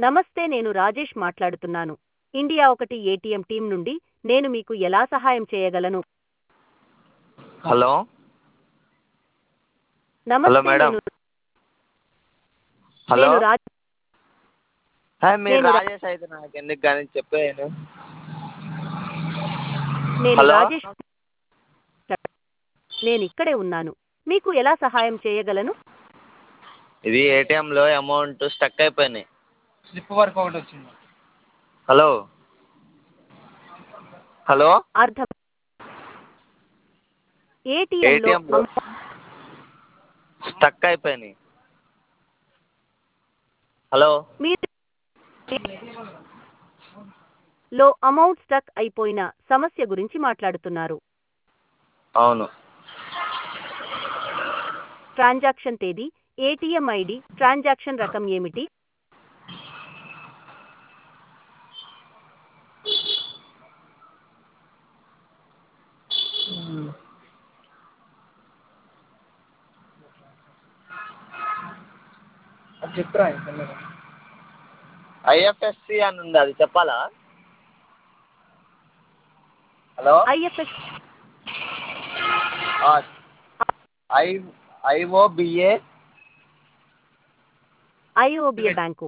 నమస్తే నేను రాజేష్ మాట్లాడుతున్నాను ఇండియా ఒకటి ఏటీఎం టీం నుండి నేను మీకు ఎలా సహాయం చేయగలను హలో నమస్తే మేడం. నేను హలో నేను రాజ్ హే, మీరు నేను రా- రాజేష్ అయితే నాకు ఎందుకు కానీ చెప్పాను నేను హలో? రాజేష్ నేను ఇక్కడే ఉన్నాను మీకు ఎలా సహాయం చేయగలను ఇది ఏటీఎంలో అమౌంట్ స్టక్ అయిపోయినాయి స్లిప్ వర్క్ ఒకటి వచ్చింది హలో హలో అర్థం ఏటీఎంలో ఏటీఎంలో స్టక్ అయిపోయినాయి హలో మీరు లో అమౌంట్ స్టక్ అయిపోయిన సమస్య గురించి మాట్లాడుతున్నారు అవును ట్రాన్సాక్షన్ తేదీ ఏటీఎం ఐడి ట్రాన్సాక్షన్ రకం ఏమిటి అది చెప్తురా ఇంతలో. ఐఎఫ్ఎస్సి అని ఉంది అది చెప్పాలా hello IFS I IOBA IOBA bank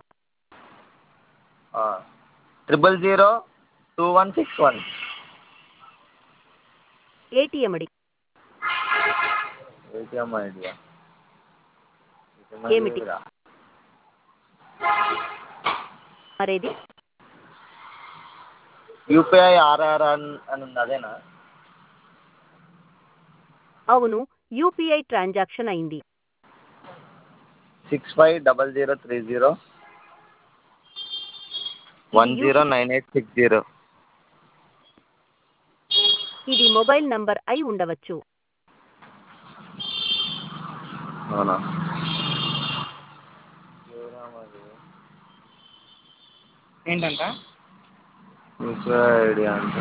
triple zero two one six one ATM ID ATM ఐడియా ఏమిటి? మరేది యూపీఐ ఆర్ఆర్ అని అని ఉంది అదేనా అవును యూపీఐ ట్రాన్సాక్షన్ అయింది six five double zero three zero one zero nine eight six zero ఇది మొబైల్ నంబర్ అయి ఉండవచ్చు అవునా ఏంటంట యూపీఐ ఐడియా అంటే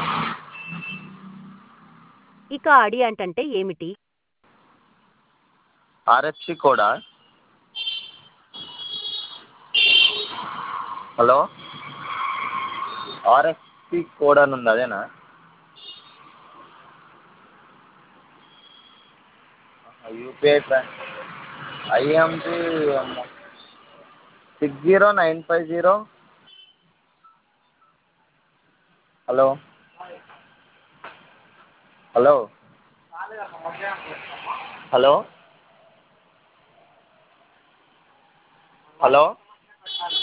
ఇక అడి అంటే ఏమిటి ఆర్ఎఫ్సి కోడా హలో ఆర్ఎఫ్సి కోడ్ అని ఉంది అదేనా యూపీఐ ట్రా IMP six zero nine five zero hello hello hello hello